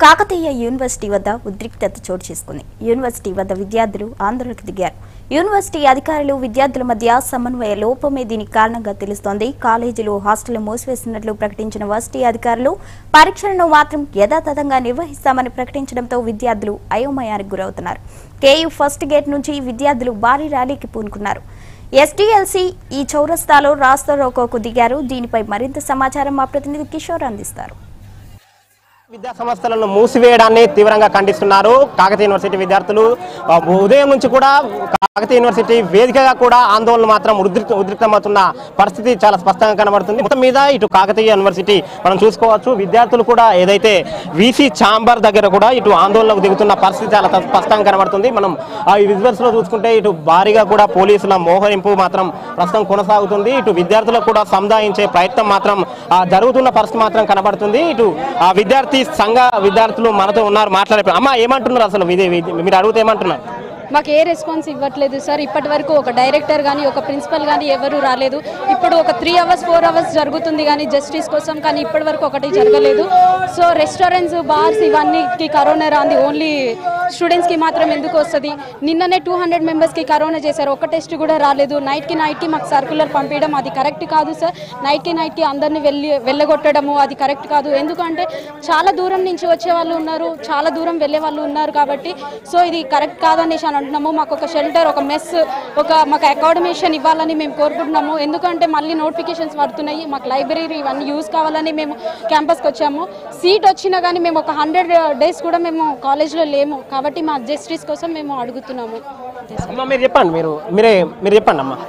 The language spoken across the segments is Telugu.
కాకతీయ యూనివర్సిటీ వద్ద ఉద్రిక్తత చోటు చేసుకుంది యూనివర్సిటీ వద్ద విద్యార్థులు ఆందోళనకు దిగారు యూనివర్సిటీ అధికారులు విద్యార్థుల మధ్య సమన్వయ లోపమే దీనికి కారణంగా తెలుస్తోంది కాలేజీలు హాస్టల్ మూసివేసినట్లు ప్రకటించిన వర్సిటీ అధికారులు పరీక్షలను మాత్రం యథాతథంగా నిర్వహిస్తామని ప్రకటించడంతో విద్యార్థులు అయోమయానికి గురవుతున్నారు కేయూ ఫస్ట్ గేట్ నుంచి విద్యార్థులు భారీ ర్యాలీకి పూనుకున్నారు ఎస్డీఎల్సీ ఈ చౌరస్తాలో రాస్తా రోకోకు దిగారు దీనిపై మరింత సమాచారం మా ప్రతినిధి కిషోర్ అందిస్తారు విద్యా సంస్థలను మూసివేయడాన్ని తీవ్రంగా ఖండిస్తున్నారు కాకతీయ యూనివర్సిటీ విద్యార్థులు ఆ, ఉదయం నుంచి కూడా కాకతీయ యూనివర్సిటీ వేదికగా కూడా ఆందోళన మాత్రం ఉద్రిక్త ఉద్రిక్తమవుతున్న పరిస్థితి చాలా స్పష్టంగా కనబడుతుంది మొత్తం మీద ఇటు కాకతీయ యూనివర్సిటీ మనం చూసుకోవచ్చు విద్యార్థులు కూడా ఏదైతే వీసీ ఛాంబర్ దగ్గర కూడా ఇటు ఆందోళనకు దిగుతున్న పరిస్థితి చాలా స్పష్టంగా కనబడుతుంది మనం ఆ ఈ విజువల్స్ లో చూసుకుంటే ఇటు భారీగా కూడా పోలీసుల మోహరింపు మాత్రం ప్రస్తుతం కొనసాగుతుంది ఇటు విద్యార్థులకు కూడా సముదాయించే ప్రయత్నం మాత్రం ఆ, జరుగుతున్న పరిస్థితి మాత్రం కనబడుతుంది ఇటు ఆ విద్యార్థి సంఘ విద్యార్థులు మనతో ఉన్నారు మాట్లాడే అమ్మ ఏమంటున్నారు అసలు ఇది ఇది- మీరు అడిగితే ఏమంటున్నారు మాకు ఏ రెస్పాన్స్ ఇవ్వట్లేదు సార్ ఇప్పటి వరకు ఒక డైరెక్టర్ కానీ ఒక ప్రిన్సిపల్ కానీ ఎవరు రాలేదు ఇప్పుడు ఒక త్రీ అవర్స్ ఫోర్ అవర్స్ జరుగుతుంది కానీ జస్టిస్ కోసం కానీ ఇప్పటి వరకు ఒకటి జరగలేదు సో రెస్టారెంట్స్ బార్స్ ఇవన్నీకి కరోనా రాంది ఓన్లీ స్టూడెంట్స్కి మాత్రం ఎందుకు వస్తుంది నిన్ననే టూ హండ్రెడ్ మెంబర్స్కి కరోనా చేశారు ఒక టెస్ట్ కూడా రాలేదు నైట్కి నైట్కి మాకు సర్కులర్ పంపించడం అది కరెక్ట్ కాదు సార్ నైట్కి నైట్కి అందరినీ వెళ్ళి వెళ్ళగొట్టడము అది కరెక్ట్ కాదు ఎందుకంటే చాలా దూరం నుంచి వచ్చే వాళ్ళు ఉన్నారు చాలా దూరం వెళ్ళే వాళ్ళు ఉన్నారు కాబట్టి సో ఇది కరెక్ట్ కాదనేసి అని అంటున్నాము మాకు ఒక షెల్టర్ ఒక మెస్ ఒక మాకు అకాడమేషన్ ఇవ్వాలని మేము కోరుకుంటున్నాము ఎందుకంటే మళ్ళీ నోటిఫికేషన్స్ పడుతున్నాయి మాకు లైబ్రరీ ఇవన్నీ యూజ్ కావాలని మేము క్యాంపస్కి వచ్చాము సీట్ వచ్చినా కానీ మేము ఒక హండ్రెడ్ డేస్ కూడా మేము కాలేజ్లో లేము కాబట్టి మా జస్టిస్ కోసం మేము అడుగుతున్నాము అమ్మ మీరు చెప్పండి మీరు మీరే మీరు చెప్పండి అమ్మ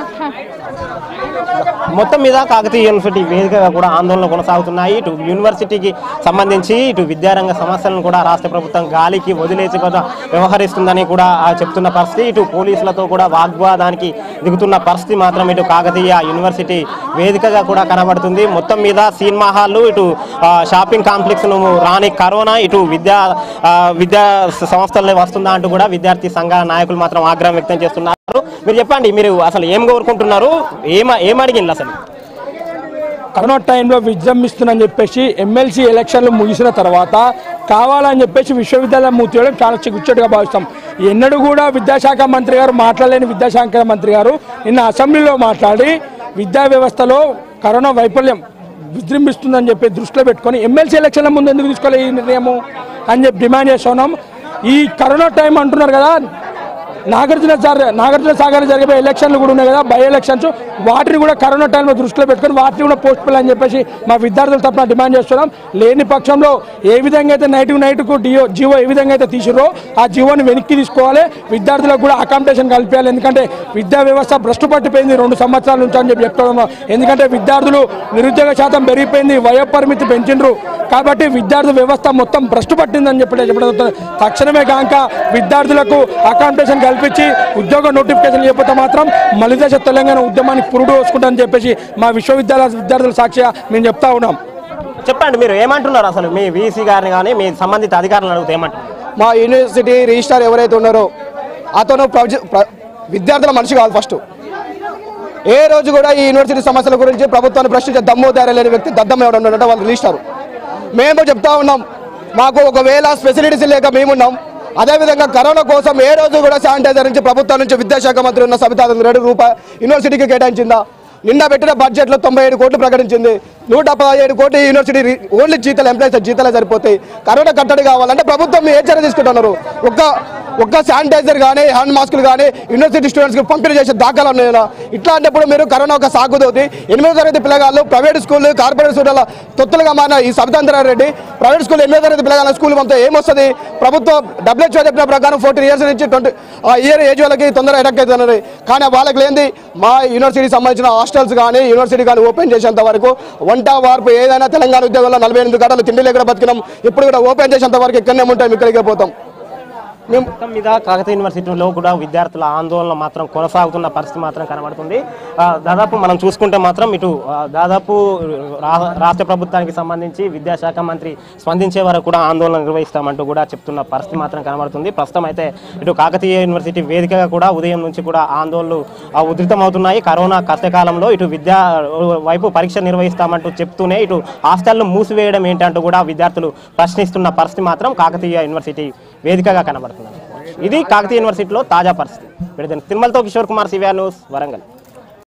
మొత్తం మీద కాకతీయ యూనివర్సిటీ వేదికగా కూడా ఆందోళనలు కొనసాగుతున్నాయి ఇటు యూనివర్సిటీకి సంబంధించి ఇటు విద్యారంగ సమస్యలను కూడా రాష్ట్ర ప్రభుత్వం గాలికి వదిలేసి కూడా వ్యవహరిస్తుందని కూడా ఆ, చెప్తున్న పరిస్థితి ఇటు పోలీసులతో కూడా వాగ్వాదానికి దిగుతున్న పరిస్థితి మాత్రం ఇటు కాకతీయ యూనివర్సిటీ వేదికగా కూడా కనబడుతుంది మొత్తం మీద సినిమా హాళ్ళు ఇటు ఆ, షాపింగ్ కాంప్లెక్స్ ను రాని కరోనా ఇటు విద్యా ఆ, విద్యా సంస్థలనే వస్తుందా అంటూ కూడా విద్యార్థి సంఘ నాయకులు మాత్రం ఆగ్రహం వ్యక్తం చేస్తున్నారు మీరు చెప్పండి మీరు అసలు ఏం కోరుకుంటున్నారు ఏమ ఏం అడిగింది అసలు కరోనా టైంలో విజృంభిస్తుందని చెప్పేసి ఎమ్మెల్సీ ఎలక్షన్లు ముగిసిన తర్వాత కావాలని చెప్పేసి విశ్వవిద్యాలయం మూతేయడం చాలా చిగుచ్చటిగా భావిస్తాం ఎన్నడూ కూడా విద్యాశాఖ మంత్రి గారు మాట్లాడలేని విద్యాశాఖ మంత్రి గారు నిన్న అసెంబ్లీలో మాట్లాడి విద్యా వ్యవస్థలో కరోనా వైఫల్యం విజృంభిస్తుందని చెప్పి దృష్టిలో పెట్టుకొని ఎమ్మెల్సీ ఎలక్షన్ల ముందు ఎందుకు తీసుకోలేదు ఈ నిర్ణయము అని చెప్పి డిమాండ్ చేస్తున్నాం ఈ కరోనా టైం అంటున్నారు కదా నాగార్జున సార్ నాగార్జున సాగర్ జరిగే ఎలక్షన్లు కూడా ఉన్నాయి కదా బై ఎలక్షన్స్ వాటిని కూడా కరోనా టైంలో దృష్టిలో పెట్టుకొని వాటిని కూడా పోస్ట్ పోల్ అని చెప్పేసి మా విద్యార్థుల తరఫున డిమాండ్ చేస్తున్నాం లేని పక్షంలో ఏ విధంగా అయితే నైట్ నైట్కు డియో జియో ఏ విధంగా అయితే తీసిరో ఆ జియోని వెనక్కి తీసుకోవాలి విద్యార్థులకు కూడా అకామిడేషన్ కల్పించాలి ఎందుకంటే విద్యా వ్యవస్థ భ్రష్టు పట్టిపోయింది రెండు సంవత్సరాల నుంచి అని చెప్పి చెప్తున్నాం ఎందుకంటే విద్యార్థులు నిరుద్యోగ శాతం పెరిగిపోయింది వయో పరిమితి పెంచిండ్రు కాబట్టి విద్యార్థి వ్యవస్థ మొత్తం భ్రష్టు పట్టిందని చెప్పి చెప్పడం జరుగుతుంది. తక్షణమే కాక విద్యార్థులకు అకామిడేషన్ కల్పించి ఉద్యోగ నోటిఫికేషన్ చేయకపోతే మాత్రం మలిదశ తెలంగాణ ఉద్యమానికి పురుడు వేసుకుంటామని చెప్పేసి మా విశ్వవిద్యాలయ విద్యార్థుల సాక్షిగా మేము చెప్తా ఉన్నాం చెప్పండి మీరు ఏమంటున్నారు అసలు మీ వీసీ గారిని కానీ మీ సంబంధిత అధికారులను అడిగితే ఏమంటారు మా యూనివర్సిటీ రిజిస్ట్రార్ ఎవరైతే ఉన్నారో అతను ప్రజ- ప్ర- విద్యార్థుల మనిషి కాదు ఫస్ట్ ఏ రోజు కూడా ఈ యూనివర్సిటీ సమస్యల గురించి ప్రభుత్వాన్ని ప్రశ్నించే దమ్ము ధైర్యం లేని వ్యక్తి దద్దమ్మ ఎవరు ఉన్నారంటే వాళ్ళు రిజిస్టారు మేము చెప్తా ఉన్నాం మాకు ఒకవేళ ఫెసిలిటీస్ లేక మేమున్నాం అదేవిధంగా కరోనా కోసం ఏ రోజు కూడా శానిటైజర్ నుంచి ప్రభుత్వం నుంచి విద్యాశాఖ మంత్రి ఉన్న సబితా రెండు రూపాయలు యూనివర్సిటీకి కేటాయించిందా నిన్న పెట్టిన బడ్జెట్లో తొంభై ఏడు కోట్లు ప్రకటించింది నూట పదిహేడు కోట్లు ఈ యూనివర్సిటీ రి- ఓన్లీ జీతాలు ఎంప్లాయీస్ జీతాలే సరిపోతాయి కరోనా కట్టడి కావాలంటే ప్రభుత్వం ఏ చర్య తీసుకుంటున్నారు ఒక్క ఒక్క శానిటైజర్ కానీ హ్యాండ్ మాస్కులు కానీ యూనివర్సిటీ స్టూడెంట్స్కి పంపిణీ చేసే దాఖలు ఉన్నాయా ఇట్లాంటప్పుడు మీరు కరోనా ఒక సాగుదోతి ఎనిమిదో తరగతి పిల్లగాళ్ళు ప్రైవేట్ స్కూల్ కార్పొరేట్ స్కూళ్ళ తొత్తులుగా మారిన ఈ సబితాంధ్ర రెడ్డి ప్రైవేట్ స్కూల్ ఎనిమిదో తరగతి పిల్లగాళ్ళ స్కూల్ పంపితే ఏమొస్తుంది ప్రభుత్వం డబ్ల్యూహెచ్ఓ చెప్పిన ప్రకారం ఫోర్టీన్ ఇయర్స్ నుంచి ట్వంటీ ఇయర్ ఏజ్ వాళ్ళకి తొందరగా ఎడక్ అవుతున్నారు కానీ వాళ్ళకి లేనిది మా యూనివర్సిటీకి సంబంధించిన హాస్టల్స్ కానీ యూనివర్సిటీ కానీ ఓపెన్ చేసేంత వరకు వంట వార్పు ఏదైనా తెలంగాణ ఉద్యోగంలో నలభై ఎనిమిది గంటలు తిండి లేకుండా బతికినాం ఇప్పుడు కూడా ఓపెన్ చేసేంత వరకు ఇక్కడనే ఉంటాం ఇక్కడికే పోతాం మేము మొత్తం మీద కాకతీయ యూనివర్సిటీలో కూడా విద్యార్థుల ఆందోళన మాత్రం కొనసాగుతున్న పరిస్థితి మాత్రం కనబడుతుంది ఆ, దాదాపు మనం చూసుకుంటే మాత్రం ఇటు ఆ, దాదాపు రా- రాష్ట్ర ప్రభుత్వానికి సంబంధించి విద్యాశాఖ మంత్రి స్పందించే వరకు కూడా ఆందోళన నిర్వహిస్తామంటూ కూడా చెప్తున్న పరిస్థితి మాత్రం కనబడుతుంది ప్రస్తుతం అయితే ఇటు కాకతీయ యూనివర్సిటీ వేదికగా కూడా ఉదయం నుంచి కూడా ఆందోళనలు ఆ, ఉధృతమవుతున్నాయి కరోనా కష్టకాలంలో ఇటు విద్యా వైపు పరీక్ష నిర్వహిస్తామంటూ చెప్తూనే ఇటు హాస్టళ్లు మూసివేయడం ఏంటంటూ కూడా విద్యార్థులు ప్రశ్నిస్తున్న పరిస్థితి మాత్రం కాకతీయ యూనివర్సిటీ వేదికగా కనబడుతుంది ఇది కాకతీయ యూనివర్సిటీలో తాజా పరిస్థితి విడుదల తిరుమలతో కిషోర్ కుమార్ సివియా న్యూస్ వరంగల్